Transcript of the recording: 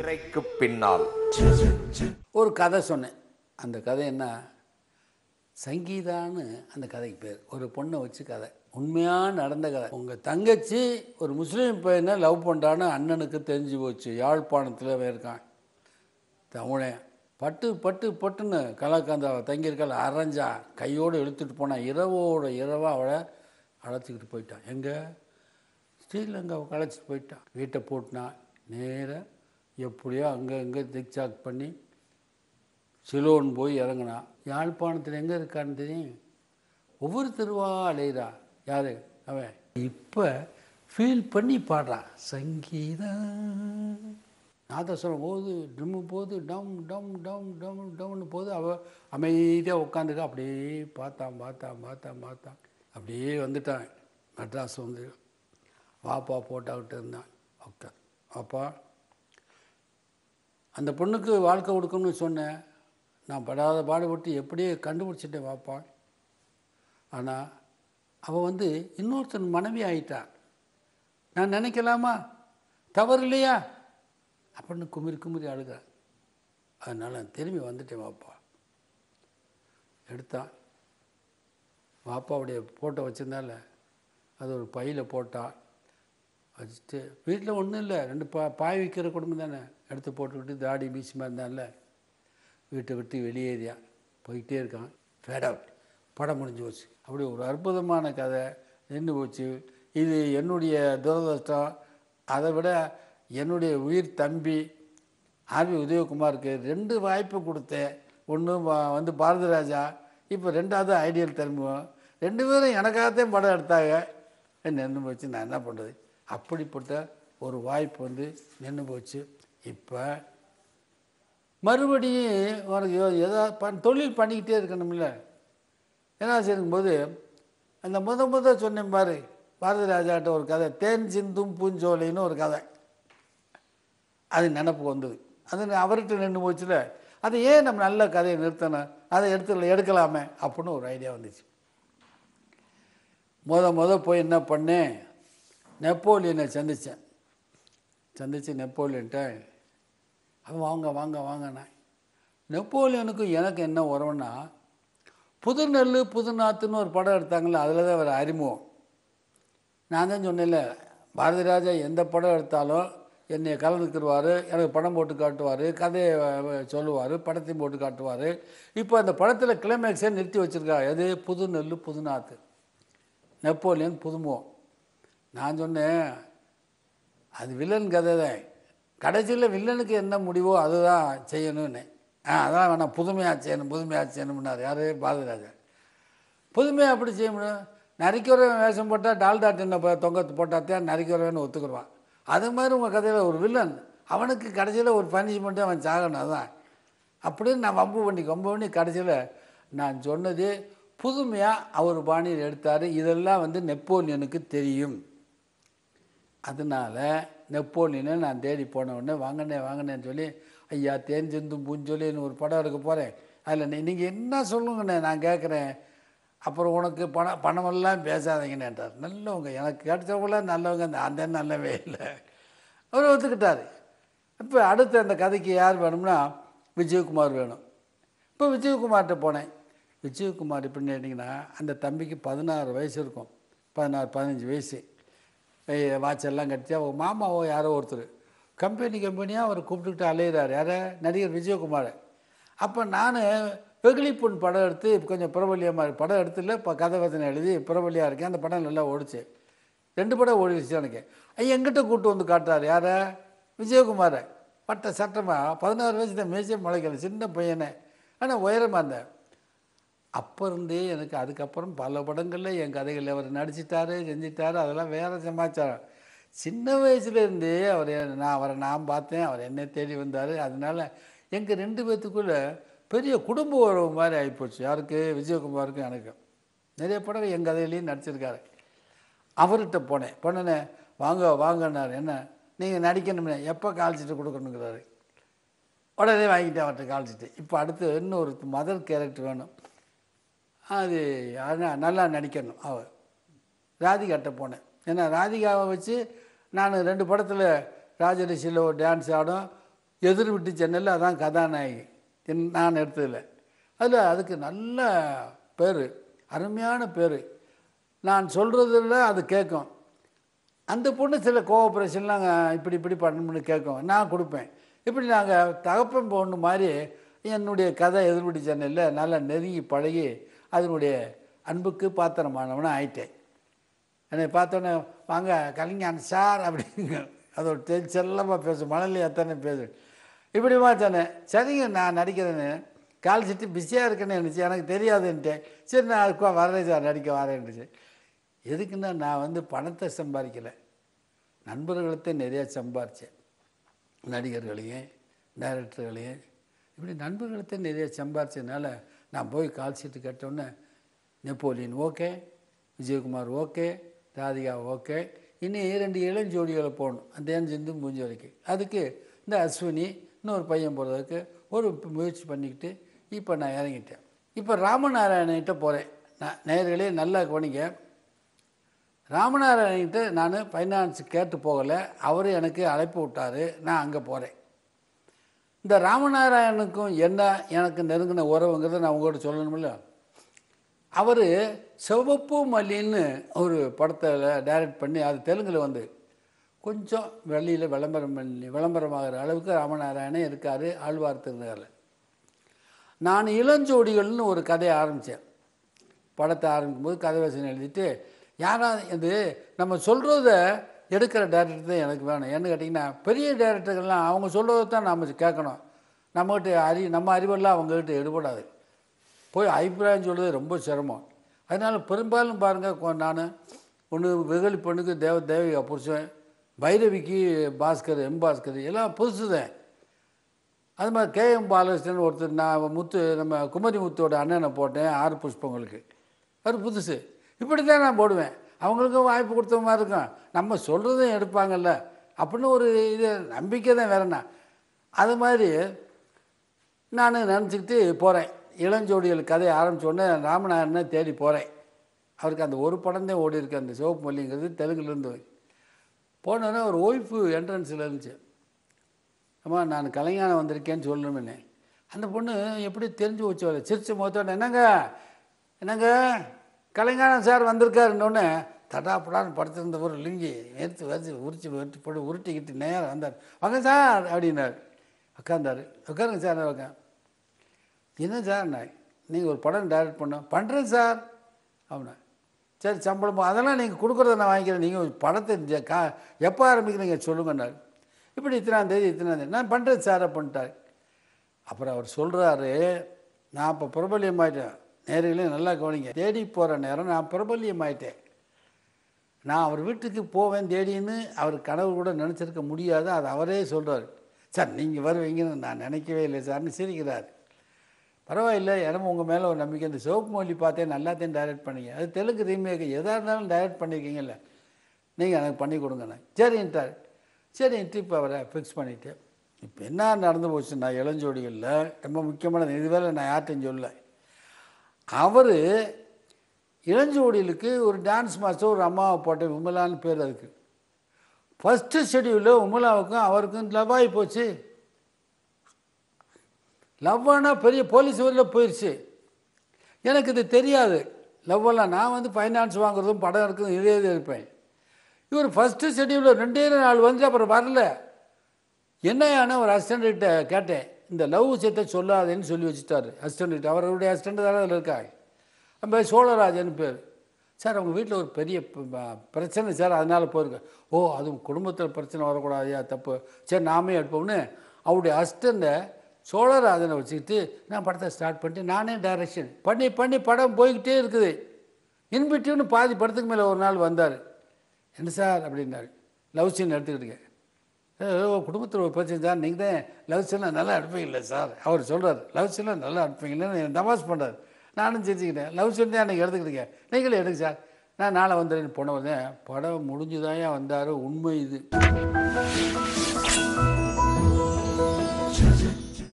திரைக்கு பின்னால் ஒரு கதை சொன்னேன் அந்த கதை என்ன சங்கீதான்னு அந்த கதைக்கு பேர் ஒரு பொண்ணை வச்சு கதை உண்மையாக நடந்த கதை உங்கள் தங்கச்சி ஒரு முஸ்லீம் பையனை லவ் பண்ணுறான்னு அண்ணனுக்கு தெரிஞ்சு போச்சு யாழ்ப்பாணத்தில் இருக்கான் தமிழன் பட்டு பட்டு பட்டுன்னு கலாக்காந்தாவை தங்கியிருக்காள் அரைஞ்சா கையோடு இழுத்துட்டு போனான் இரவோட இரவாக அவளை அழைச்சிக்கிட்டு போயிட்டான் எங்கே ஸ்ரீலங்காவை களைச்சிட்டு போயிட்டான் வீட்டை போட்டுனான் நேராக எப்படியோ அங்கே இங்கே திக்சாக் பண்ணி சிலோன் போய் இறங்கினான் யாழ்ப்பாணத்தில் எங்கே இருக்கான்னு தெரியும் ஒவ்வொரு தெருவா அலையிறா யார் அவன் இப்போ ஃபீல் பண்ணி பாடுறான் சங்கீதா நாதஸ்வரம் போகுது ட்ரிம்மு போகுது டம் டம் டம் டம் டம்னு போகுது அவள் அமைதியாக உட்காந்துக்க அப்படியே பார்த்தான் பார்த்தான் பார்த்தான் பார்த்தான் அப்படியே வந்துட்டான் மெட்ராஸ் வந்து வாப்பா போட்டாக்கிட்டு இருந்தான் உட்கார் வாப்பா அந்த பொண்ணுக்கு வாழ்க்கை கொடுக்கணும்னு சொன்னேன் நான் படாத பாடுபட்டு எப்படியே கண்டுபிடிச்சிட்டேன் வாப்பா ஆனால் அவள் வந்து இன்னொருத்தன் மனைவி ஆயிட்டான் நான் நினைக்கலாமா தவறு இல்லையா அப்படின்னு குமிரி குமிரி அழுகிறான் அதனால் நான் திரும்பி வந்துட்டேன் வாப்பா எடுத்தான் வாப்பாவுடைய ஃபோட்டோ வச்சிருந்தால அது ஒரு பையில் போட்டான் வச்சுட்டு வீட்டில் ஒன்றும் இல்லை ரெண்டு பா பாய் விற்கிற குடும்பம் தானே எடுத்து போட்டுக்கிட்டு தாடி மீசிமா இருந்தான்ல வீட்டை விட்டு வெளியேறியா போயிட்டே இருக்கான் ஃபேட் அவுட் படம் முடிஞ்சு போச்சு அப்படி ஒரு அற்புதமான கதை நின்று போச்சு இது என்னுடைய துரதிருஷ்டம் அதை விட என்னுடைய உயிர் தம்பி ஆர்வி உதயகுமாருக்கு ரெண்டு வாய்ப்பு கொடுத்தேன் ஒன்று வந்து பாரதி ராஜா இப்போ ரெண்டாவது ஐடியல் திரும்புவோம் ரெண்டு பேரும் எனக்காகத்தான் படம் எடுத்தாங்க நின்று போச்சு நான் என்ன பண்ணுறது அப்படிப்பட்ட ஒரு வாய்ப்பு வந்து நின்று போச்சு இப்போ மறுபடியும் உனக்கு ஏதாவது பண் தொழில் பண்ணிக்கிட்டே இருக்கணும்ல என்ன செய்யும்போது அந்த முத முத சொன்னேன் பாரு பாரதி ராஜாட்ட ஒரு கதை தேன் சிந்தும் பூஞ்சோலைன்னு ஒரு கதை அது நினப்பு வந்தது அது அவர்கிட்ட நின்று போச்சுல அதை ஏன் நம்ம நல்ல கதையை நிறுத்தணும் அதை எடுத்து எடுக்கலாமே அப்படின்னு ஒரு ஐடியா வந்துச்சு முத முத போய் என்ன பண்ணேன் நெப்போலியனை சந்தித்தேன் சந்தித்து நெப்போலியன்ட்ட அவன் வாங்க வாங்க வாங்கண்ணா நெப்போலியனுக்கும் எனக்கு என்ன உறவுன்னா புது நெல் புது நாத்துன்னு ஒரு படம் எடுத்தாங்களே அதில் தான் அவர் அறிமுகம் நான் தான் சொன்னேன்ல பாரதி ராஜா எந்த படம் எடுத்தாலும் என்னை கலந்துக்கிடுவார் எனக்கு படம் போட்டு காட்டுவார் கதையை சொல்லுவார் படத்தையும் போட்டு காட்டுவார் இப்போ அந்த படத்தில் கிளைமேக்ஸே நிறுத்தி வச்சுருக்கா எது புது நெல் புது நாற்று நெப்போலியன் புதுமுகம் நான் சொன்னேன் அது வில்லன் கதை தான் கடைசியில் வில்லனுக்கு என்ன முடிவோ அதுதான் செய்யணும்னு ஆ அதான் வேணாம் புதுமையாக செய்யணும் புதுமையாக செய்யணும்னார் யார் பாரதிராஜா புதுமையாக அப்படி செய்ய முடியும் நரிக்கிறவன் வேஷம் போட்டால் டால்டா டின்ன தொங்கத்து போட்டாத்தான் நரிக்கிறவன்னு ஒத்துக்குருவான் அது மாதிரி உங்கள் கதையில் ஒரு வில்லன் அவனுக்கு கடைசியில் ஒரு பனிஷ்மெண்ட்டு அவன் சாகணும் அதான் அப்படின்னு நான் வம்பு பண்ணி வம்பு பண்ணி கடைசியில் நான் சொன்னது புதுமையாக அவர் பாணியில் எடுத்தார் இதெல்லாம் வந்து நெப்போலியனுக்கு தெரியும் அதனால் நெப்போலியனை நான் தேடி போன உடனே வாங்கினே வாங்கினேன்னு சொல்லி ஐயா தேன் சிந்தும் பூஞ்சொலின்னு ஒரு படம் எடுக்க போகிறேன் அதில் நீ நீங்கள் என்ன சொல்லுங்கண்ணே நான் கேட்குறேன் அப்புறம் உனக்கு பணம் பணமெல்லாம் பேசாதீங்கன்னுட்டார் நல்லவங்க எனக்கு கிடைச்சவங்களாம் நல்லவங்க அந்த அந்த நல்லவே இல்லை அவர் ஒத்துக்கிட்டார் இப்போ அடுத்து அந்த கதைக்கு யார் வேணும்னா விஜயகுமார் வேணும் இப்போ விஜயகுமார்கிட்ட போனேன் விஜயகுமார் எப்படின்னு கேட்டிங்கன்னா அந்த தம்பிக்கு பதினாறு வயசு இருக்கும் பதினாறு பதினஞ்சு வயசு வாட்ச் எல்லாம் கட்டி அவங்க மாமாவோ யாரோ ஒருத்தர் கம்பெனி கம்பெனியாக அவர் கூப்பிட்டுக்கிட்டு அலையிறார் யாரை நடிகர் விஜயகுமார் அப்போ நான் வெகுளி பொன் படம் எடுத்து கொஞ்சம் பிரபலியமாக படம் எடுத்துல இப்போ கதை வசனம் எழுதி பிரபலியாக இருக்கேன் அந்த படம் நல்லா ஓடிச்சு ரெண்டு படம் ஓடிடுச்சு எனக்கு ஐயா எங்கிட்ட கூப்பிட்டு வந்து காட்டுறாரு யாரை விஜயகுமாரை பட்ட சட்டமாக பதினாறு வயசு தான் மேய்ச்சே முளைக்கல சின்ன பையனே ஆனால் உயரமாக இருந்தேன் அப்போ இருந்தே எனக்கு அதுக்கப்புறம் பல படங்களில் என் கதைகளில் அவர் நடிச்சிட்டாரு செஞ்சிட்டாரு அதெல்லாம் வேறு சமாச்சாரம் சின்ன வயசுலேருந்தே அவர் நான் அவரை நான் பார்த்தேன் அவர் என்னை தேடி வந்தார் அதனால் எங்கள் ரெண்டு பேர்த்துக்குள்ளே பெரிய குடும்ப உறவு மாதிரி ஆகிப்போச்சு யாருக்கு விஜயகுமாருக்கும் எனக்கு நிறைய படம் என் கதையிலையும் நடிச்சிருக்காரு அவர்கிட்ட போனேன் போனேனே வாங்க வாங்கன்னார் என்ன நீங்கள் நடிக்கணும்னே எப்போ கால்ச்சிட்டு கொடுக்கணுங்கிறாரு உடனே வாங்கிட்டு அவர்கிட்ட கால்ச்சிட்டு இப்போ அடுத்து இன்னொரு மதர் கேரக்டர் வேணும் அது ஆனால் நல்லா நடிக்கணும் அவள் ராதிகாட்ட போனேன் ஏன்னா ராதிகாவை வச்சு நான் ரெண்டு படத்தில் ராஜரிஷியில் ஒரு டான்ஸ் ஆடும் எதிர் வீட்டு ஜன்னலில் அதான் கதாநாயகி என் நான் எடுத்ததில் அதில் அதுக்கு நல்ல பேர் அருமையான பேர் நான் சொல்கிறதில் அது கேட்கும் அந்த பொண்ணு சில கோஆப்ரேஷன்லாம் இப்படி இப்படி பண்ணணும்னு கேட்கும் நான் கொடுப்பேன் இப்படி நாங்கள் தகப்பன் பொண்ணு மாதிரி என்னுடைய கதை எதிர்படி சேனலில் நல்லா நெருங்கி பழகி அதனுடைய அன்புக்கு பாத்திரமானவனாக ஆயிட்டேன் என்னை பார்த்தோன்னே வாங்க கலைஞான் சார் அப்படிங்க அதோட தெ- செல்லமாக பேசும் மணலி அத்தனை பேசு இப்படிமா சொன்னேன் சரிங்க நான் நடிக்கிறேன்னு கால் சிட்டு பிஸியாக இருக்கேன்னு நினச்சி எனக்கு தெரியாதுன்ட்டேன் சரி நான் அதுக்கு வரேன் சார் நடிக்க வரேன்னுச்சு எதுக்குன்னா நான் வந்து பணத்தை சம்பாதிக்கலை நண்பர்களத்தை நிறையா சம்பாரித்தேன் நடிகர்களையும் டைரக்டர்களையும் இப்படி நண்பர்களத்தை நிறைய சம்பாரிச்சதுனால நான் போய் கால் சீட்டு கேட்டோன்னே Napoleon okay Vijayakumar okay Radhika okay இன்னும் இரண்டு இளஞ்சோடிகளை போகணும் அந்த ஏன் மூஞ்சி வரைக்கும் அதுக்கு இந்த அஸ்வினி இன்னொரு பையன் போகிறதுக்கு ஒரு முயற்சி பண்ணிக்கிட்டு இப்போ நான் இறங்கிட்டேன் இப்போ ராமநாராயணன்கிட்ட போகிறேன் நான் நேர்களே நல்லா கவனிங்க ராமநாராயணன்கிட்ட நான் ஃபைனான்ஸ் கேட்டு போகலை அவர் எனக்கு அழைப்பு விட்டார் நான் அங்கே போகிறேன் இந்த ராமநாராயணனுக்கும் என்ன எனக்கு நெருங்கின உறவுங்கிறத நான் உங்கள்கிட்ட சொல்லணுமில்ல அவர் சிவப்பு மல்லின்னு ஒரு படத்தில் டைரக்ட் பண்ணி அது தெலுங்கில் வந்து கொஞ்சம் வெளியில் விளம்பரம் பண்ணி விளம்பரமாகிற அளவுக்கு ராமநாராயணன் இருக்கார் ஆழ்வார் திருநகரில் நான் இளஞ்சோடிகள்னு ஒரு கதையை ஆரம்பித்தேன் படத்தை ஆரம்பிக்கும்போது கதை வசனம் எழுதிட்டு யாராவது இது நம்ம சொல்கிறத எடுக்கிற டேரக்டர் தான் எனக்கு வேணும் ஏன்னு கேட்டிங்கன்னா பெரிய டேரக்டர்கள்லாம் அவங்க சொல்கிறத தான் நம்ம கேட்கணும் நம்மகிட்ட அறி நம்ம அறிவெல்லாம் அவங்ககிட்ட எடுபடாது போய் அபிப்பிராயம் சொல்கிறது ரொம்ப சிரமம் அதனால் பெரும்பாலும் பாருங்கள் நான் ஒன்று வெகுளி பொண்ணுக்கு தேவ தேவிகா புருஷன் பைரவிக்கு பாஸ்கர் எம் பாஸ்கர் எல்லாம் புதுசு தான் அது மாதிரி கேஎம் பாலகிருஷ்ணன் ஒருத்தர் நான் முத்து நம்ம குமரி முத்தோட அண்ணனை போட்டேன் ஆறு புஷ்பங்களுக்கு அது புதுசு இப்படி தான் நான் போடுவேன் அவங்களுக்கும் வாய்ப்பு கொடுத்த மாதிரி இருக்கும் நம்ம சொல்கிறதும் எடுப்பாங்கல்ல அப்படின்னு ஒரு இது நம்பிக்கை தான் வேறண்ணா அது மாதிரி நான் நினச்சிக்கிட்டு போகிறேன் இளஞ்சோடிகள் கதையை ஆரம்பிச்ச உடனே ராமநாதனை தேடி போகிறேன் அவருக்கு அந்த ஒரு படம் தான் ஓடி இருக்கு அந்த சிவப்பு மல்லிங்கிறது தெலுங்குலேருந்து போனோன்னே ஒரு ஒய்ஃபு என்ட்ரன்ஸில் இருந்துச்சு அம்மா நான் கலைஞானம் வந்திருக்கேன்னு சொல்லணுமே அந்த பொண்ணு எப்படி தெரிஞ்சு வச்சு வர சிரிச்ச முகத்தோட என்னங்க என்னங்க கலைஞானம் சார் வந்திருக்காருன்னொன்னே தடாப்படான்னு படுத்திருந்த ஒரு லிங்கி எடுத்து வச்சு உரிச்சு வெட்டி போட்டு உருட்டிக்கிட்டு நேரம் வந்தார் வாங்க சார் அப்படின்னாரு உட்காந்தாரு உட்காருங்க சார் உட்காந்து என்ன சார் நான் நீங்கள் ஒரு படம் டைரக்ட் பண்ண பண்ணுறேன் சார் அப்படின்னா சரி சம்பளம் அதெல்லாம் நீங்கள் கொடுக்குறத நான் வாங்கிக்கிறேன் நீங்கள் ஒரு படத்தை ஜ- கா எப்போ ஆரம்பிக்கிறீங்க சொல்லுங்கன்னாரு இப்படி இத்தனாம் தேதி இத்தனாம் தேதி நான் பண்ணுறேன் சார் பண்ணிட்டார் அப்புறம் அவர் சொல்கிறாரு நான் இப்போ பிரபல்யமாயிட்டேன் நேரிலையும் நல்லா கவனிங்க தேடி போகிற நேரம் நான் பிரபல்யமாயிட்டேன் நான் அவர் வீட்டுக்கு போவேன் தேடின்னு அவர் கனவு கூட நினச்சிருக்க முடியாது அது அவரே சொல்கிறார் சார் நீங்கள் வருவீங்கன்னு நான் நினைக்கவே இல்லை சார்னு சிரிக்கிறார் பரவாயில்ல எனக்கு உங்கள் மேலே ஒரு நம்பிக்கை இந்த சிவப்பு மொழி பார்த்தேன் நல்லாத்தையும் டைரக்ட் பண்ணீங்க அது தெலுங்கு ரீமேக் எதாக இருந்தாலும் டைரக்ட் பண்ணியிருக்கீங்கல்ல நீங்கள் எனக்கு பண்ணி கொடுங்கண்ணே சரின்ட்டார் சரின்ட்டு இப்போ அவரை ஃபிக்ஸ் பண்ணிட்டேன் இப்போ என்ன நடந்து போச்சு நான் இளஞ்சோடிகளில் ரொம்ப முக்கியமானது இதுவேளை நான் யார்ட்டையும் சொல்லல அவர் இளஞ்சோடிகளுக்கு ஒரு டான்ஸ் மாஸ்டர் ஒரு அம்மாவை போட்டேன் விமலான்னு பேர் அதுக்கு ஃபஸ்ட்டு ஷெடியூலில் விமலாவுக்கும் அவருக்கும் லவ் ஆகி போச்சு லவ்வானா பெரிய போலீஸ் வரையில் போயிடுச்சு எனக்கு இது தெரியாது லவ்வெல்லாம் நான் வந்து ஃபைனான்ஸ் வாங்குறதும் படம் எடுக்கிறதும் இதே இது இருப்பேன் இவர் ஃபஸ்ட்டு ஷெடியூலில் ரெண்டே நாள் வந்து அப்புறம் வரல என்னையான ஒரு அசிஸ்டண்ட்கிட்ட கேட்டேன் இந்த லவ் விஷயத்தை சொல்லாதேன்னு சொல்லி வச்சுட்டாரு அசிஸ்டண்ட்கிட்ட அவருடைய அசிஸ்டண்ட் தானே அதில் இருக்கா நம்ம சோழராஜன் பேர் சார் அவங்க வீட்டில் ஒரு பெரிய ப- ப- பிரச்சனை சார் அதனால் போயிருக்கேன் ஓ அதுவும் குடும்பத்தில் பிரச்சனை வரக்கூடாதுயா தப்பு சரி நாமே எடுப்போம்னு அவருடைய அசிஸ்டண்ட்டை சோழராஜனை வச்சுக்கிட்டு நான் படத்தை ஸ்டார்ட் பண்ணிட்டு நானே டைரக்ஷன் பண்ணி பண்ணி படம் போய்கிட்டே இருக்குது இன்பிட்டிவ்னு பாதி படத்துக்கு மேலே ஒரு நாள் வந்தார் என்ன சார் அப்படின்னாரு லவ் சீன் எடுத்துக்கிட்டுங்க குடும்பத்தில் ஒரு பிரச்சனை சார் நீங்கள் தான் லவ் சீன்லாம் நல்லா எடுப்பீங்களே சார் அவர் சொல்கிறார் லவ் சீன்லாம் நல்லா எடுப்பீங்களேன்னு தமாஸ் பண்ணுறாரு நானும் செஞ்சுக்கிட்டேன் லவ் சீன் தான் எனக்கு எடுத்துக்கிட்டீங்க நீங்களே எடுங்க சார் நான் நாளை வந்துடுறேன்னு போன உடனே படம் முடிஞ்சுதாயா வந்தார் உண்மை இது